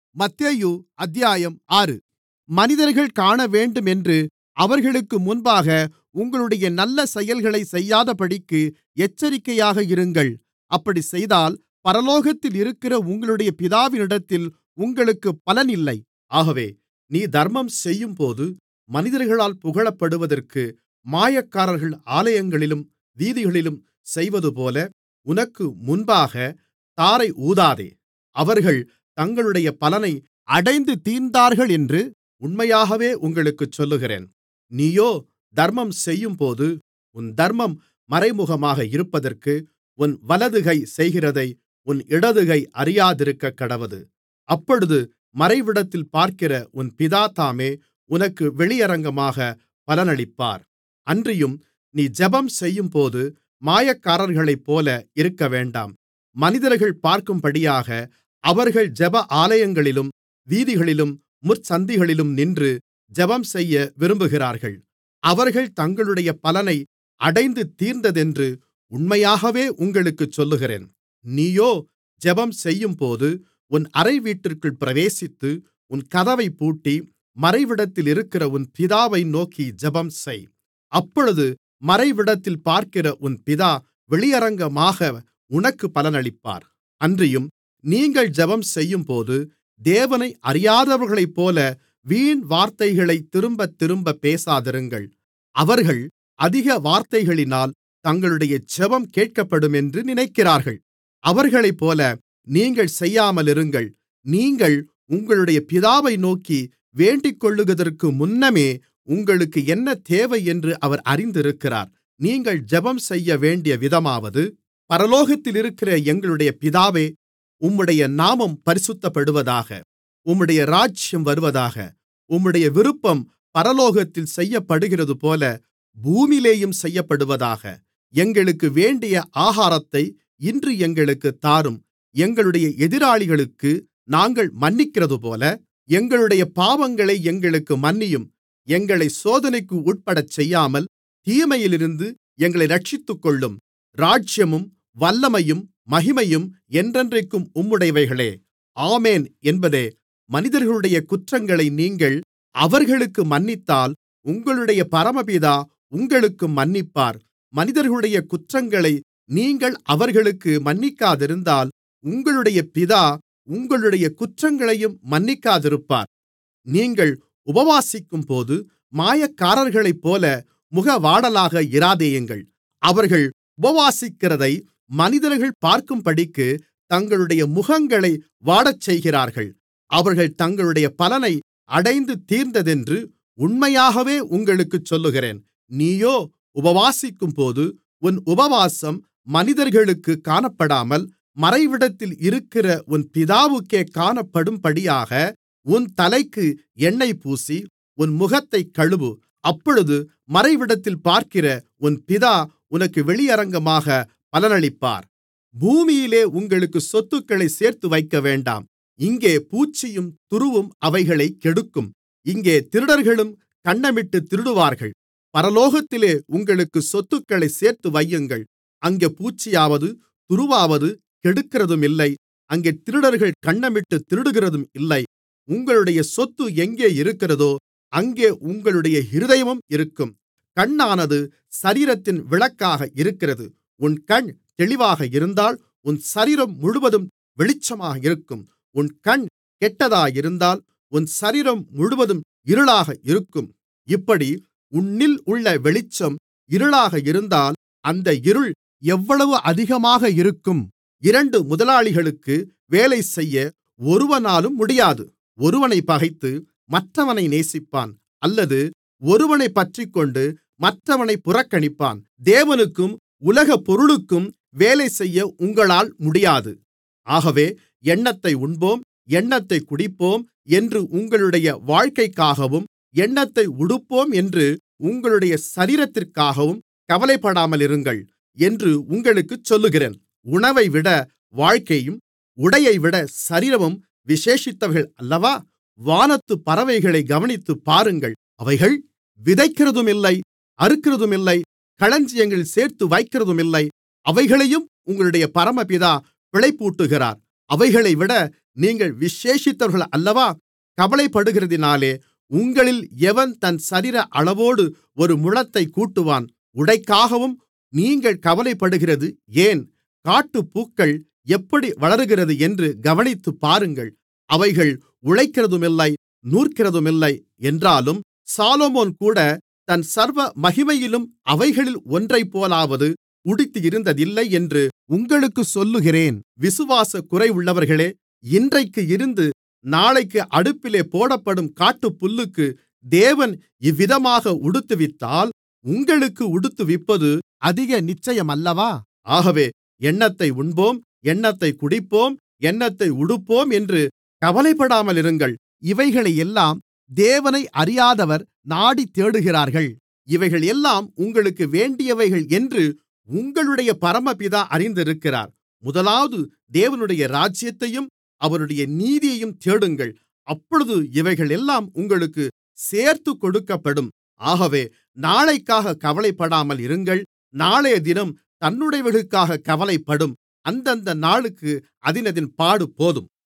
மத்தேயு அத்தியாயம் ஆறு மனிதர்கள் காணவேண்டுமென்று அவர்களுக்கு முன்பாக உங்களுடைய நல்ல செயல்களைச் செய்யாதபடிக்கு எச்சரிக்கையாக இருங்கள் அப்படிச் செய்தால் பரலோகத்தில் இருக்கிற உங்களுடைய பிதாவினிடத்தில் உங்களுக்குப் பலன் இல்லை ஆகவே நீ தர்மம் செய்யும்போது மனிதர்களால் புகழப்படுவதற்கு மாயக்காரர்கள் ஆலயங்களிலும் வீதிகளிலும் செய்வதுபோல உனக்கு முன்பாகத் தாரை ஊதாதே அவர்கள் தங்களுடைய பலனை அடைந்து தீர்ந்தார்களென்று உண்மையாகவே உங்களுக்குச் சொல்லுகிறேன் நீயோ தர்மம் செய்யும்போது உன் தர்மம் மறைமுகமாக இருப்பதற்கு உன் வலதுகை செய்கிறதை உன் இடதுகை அறியாதிருக்கக்கடவது அப்பொழுது மறைவிடத்தில் பார்க்கிற உன் பிதா தாமே உனக்கு வெளியரங்கமாக பலனளிப்பார் அன்றியும் நீ ஜெபம் செய்யும்போது மாயக்காரர்களைப்போல இருக்கவேண்டாம் மனிதர்கள் பார்க்கும்படியாக அவர்கள் ஜெப ஆலயங்களிலும் வீதிகளிலும் முற்சந்திகளிலும் நின்று ஜெபம்செய்ய விரும்புகிறார்கள் அவர்கள் தங்களுடைய பலனை அடைந்து தீர்ந்ததென்று உண்மையாகவே உங்களுக்குச் சொல்லுகிறேன் நீயோ ஜெபம் செய்யும்போது உன் அறைவீட்டிற்குள் பிரவேசித்து உன் கதவைப் பூட்டி மறைவிடத்தில் இருக்கிற உன் பிதாவை நோக்கி ஜெபம் செய் அப்பொழுது மறைவிடத்தில் பார்க்கிற உன் பிதா வெளியரங்கமாக உனக்குப் பலனளிப்பார் அன்றியும் நீங்கள் ஜெபம் செய்யும்போது தேவனை அறியாதவர்களைப்போல வீண் வார்த்தைகளைத் திரும்பத்திரும்ப பேசாதிருங்கள் அவர்கள் அதிக வார்த்தைகளினால் தங்களுடைய ஜெபம் கேட்கப்படுமென்று நினைக்கிறார்கள் அவர்களைப்போல நீங்கள் செய்யாமலிருங்கள் நீங்கள் உங்களுடைய பிதாவை நோக்கி வேண்டிக்கொள்ளுகிறதற்கு முன்னமே உங்களுக்கு என்ன தேவை என்று அவர் அறிந்திருக்கிறார் நீங்கள் ஜெபம் செய்யவேண்டிய விதமாவது பரலோகத்திலிருக்கிற எங்களுடைய பிதாவே உம்முடைய நாமம் பரிசுத்தப்படுவதாக உம்முடைய ராஜ்யம் வருவதாக உம்முடைய விருப்பம் பரலோகத்தில் செய்யப்படுகிறதுபோல பூமியிலேயும் செய்யப்படுவதாக எங்களுக்கு வேண்டிய ஆகாரத்தை இன்று எங்களுக்குத் தாரும் எங்களுடைய எதிராளிகளுக்கு நாங்கள் மன்னிக்கிறதுபோல எங்களுடைய பாவங்களை எங்களுக்கு மன்னியும் எங்களைச் சோதனைக்கு உட்படச்செய்யாமல் தீமையிலிருந்து எங்களை இரட்சித்துக்கொள்ளும் ராஜ்யமும் வல்லமையும் மகிமையும் என்றென்றைக்கும் உம்முடையவைகளே ஆமென் என்பதே மனிதர்களுடைய குற்றங்களை நீங்கள் அவர்களுக்கு மன்னித்தால் உங்களுடைய பரமபிதா உங்களுக்கும் மன்னிப்பார் மனிதர்களுடைய குற்றங்களை நீங்கள் அவர்களுக்கு மன்னிக்காதிருந்தால் உங்களுடைய பிதா உங்களுடைய குற்றங்களையும் மன்னிக்காதிருப்பார் நீங்கள் உபவாசிக்கும்போது மாயக்காரர்களைப்போல முகவாடலாக இராதேயுங்கள் அவர்கள் உபவாசிக்கிறதை மனிதர்கள் பார்க்கும்படிக்கு தங்களுடைய முகங்களை வாடச்செய்கிறார்கள் அவர்கள் தங்களுடைய பலனை அடைந்து தீர்ந்ததென்று உண்மையாகவே உங்களுக்குச் சொல்லுகிறேன் நீயோ உபவாசிக்கும்போது உன் உபவாசம் மனிதர்களுக்குக் காணப்படாமல் மறைவிடத்தில் இருக்கிற உன் பிதாவுக்கே காணப்படும்படியாக உன் தலைக்கு எண்ணெய் பூசி உன் முகத்தைக் கழுவு அப்பொழுது மறைவிடத்தில் பார்க்கிற உன் பிதா உனக்கு வெளியரங்கமாக பலனளிப்பார் பூமியிலே உங்களுக்கு சொத்துக்களைச் சேர்த்து வைக்கவேண்டாம் இங்கே பூச்சியும் துருவும் அவைகளைக் கெடுக்கும் இங்கே திருடர்களும் கன்னமிட்டு திருடுவார்கள் பரலோகத்திலே உங்களுக்கு சொத்துக்களைச் சேர்த்து வையுங்கள் அங்கே பூச்சியாவது துருவாவது கெடுக்கிறதுமில்லை அங்கே திருடர்கள் கன்னமிட்டு திருடுகிறதும் இல்லை உங்களுடைய சொத்து எங்கே இருக்கிறதோ அங்கே உங்களுடைய இருதயமும் இருக்கும் கண்ணானது சரீரத்தின் விளக்காக இருக்கிறது உன் கண் தெளிவாக இருந்தால் உன் சரீரம் முழுவதும் வெளிச்சமாக இருக்கும் உன் கண் கெட்டதாயிருந்தால் உன் சரீரம் முழுவதும் இருளாக இருக்கும் இப்படி உன்னில் உள்ள வெளிச்சம் இருளாக இருந்தால் அந்த இருள் எவ்வளவு அதிகமாக இருக்கும் இரண்டு முதலாளிகளுக்கு வேலை செய்ய ஒருவனாலும் முடியாது ஒருவனைப் பகைத்து மற்றவனை நேசிப்பான் அல்லது ஒருவனைப் பற்றிக்கொண்டு மற்றவனைப் புறக்கணிப்பான் தேவனுக்கும் உலகப் பொருளுக்கும் வேலை செய்ய உங்களால் முடியாது ஆகவே எண்ணத்தை உண்போம் எண்ணத்தைக் குடிப்போம் என்று உங்களுடைய வாழ்க்கைக்காகவும் எண்ணத்தை உடுப்போம் என்று உங்களுடைய சரீரத்திற்காகவும் கவலைப்படாமலிருங்கள் என்று உங்களுக்குச் சொல்லுகிறேன் உணவைவிட வாழ்க்கையும் உடையைவிட சரீரமும் விசேஷித்தவைகள் அல்லவா வானத்துப் பறவைகளை கவனித்துப் பாருங்கள் அவைகள் விதைக்கிறதுமில்லை அறுக்கிறதுமில்லை களஞ்சியங்களில் சேர்த்து வைக்கிறதுமில்லை அவைகளையும் உங்களுடைய பரமபிதா பிழைப்பூட்டுகிறார் அவைகளைவிட நீங்கள் விசேஷித்தவர்கள் அல்லவா கவலைப்படுகிறதினாலே உங்களில் எவன் தன் சரீர அளவோடு ஒரு முழத்தைக் கூட்டுவான் உடைக்காகவும் நீங்கள் கவலைப்படுகிறது ஏன் காட்டுப்பூக்கள் எப்படி வளருகிறது என்று கவனித்துப் பாருங்கள் அவைகள் உழைக்கிறதுமில்லை நூற்கிறதுமில்லை என்றாலும் சாலொமோன்கூட தன் சர்வ மகிமையிலும் அவைகளில் ஒன்றைப்போலாவது உடுத்தியிருந்ததில்லை என்று உங்களுக்குச் சொல்லுகிறேன் விசுவாசக் குறைவுள்ளவர்களே இன்றைக்கு இருந்து நாளைக்கு அடுப்பிலே போடப்படும் காட்டுப்புல்லுக்கு தேவன் இவ்விதமாக உடுத்துவித்தால் உங்களுக்கு உடுத்துவிப்பது அதிக நிச்சயமல்லவா ஆகவே எண்ணத்தை உண்போம் எண்ணத்தை குடிப்போம் எண்ணத்தை உடுப்போம் என்று கவலைப்படாமலிருங்கள் இவைகளையெல்லாம் தேவனை அறியாதவர் நாடித் தேடுகிறார்கள் இவைகள் எல்லாம் உங்களுக்கு வேண்டியவைகள் என்று உங்களுடைய பரமபிதா அறிந்திருக்கிறார் முதலாவது தேவனுடைய ராஜ்யத்தையும் அவருடைய நீதியையும் தேடுங்கள் அப்பொழுது இவைகள் எல்லாம் உங்களுக்கு சேர்த்துக் கொடுக்கப்படும் ஆகவே நாளைக்காக கவலைப்படாமல் இருங்கள் நாளையதினம் தன்னுடையவைகளுக்காக கவலைப்படும் அந்தந்த நாளுக்கு அதினதின் பாடு போதும்